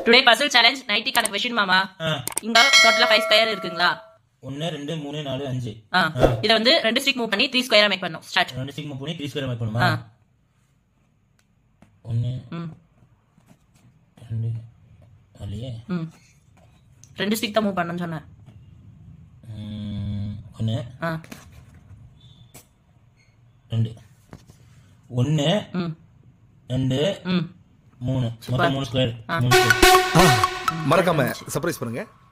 today puzzle challenge நைட்டிக்கான question மாமா ஆ இங்க டோட்டலா ஃபைவ் ஸ்கொயர் இருக்குங்களா ஒன்று ரெண்டு மூணு நாலு அஞ்சு ஆ இத வந்து ரெண்டு ஸ்டிக் மூவ் பண்ணி த்ரீ ஸ்கொயரா மேக் பண்ணணும் ஸ்டார்ட் ரெண்டு ஸ்டிக் மூவ் பண்ணி த்ரீ ஸ்கொயர் மேக் பண்ணுமா ஆ ஒன்று ம் ரெண்டு நாலையே ம் ரெண்டு ஸ்டிக் தான் மூவ் பண்ணணும்னு சொன்னேன் ஒன்று ஆ ரெண்டு ஒன்று ம் ரெண்டு ம் மூணு மொத்தம் மூணு ஸ்கொயர் மூணு ஸ்கொயர் மறக்காம சர்ப்ரைஸ் பண்ணுங்க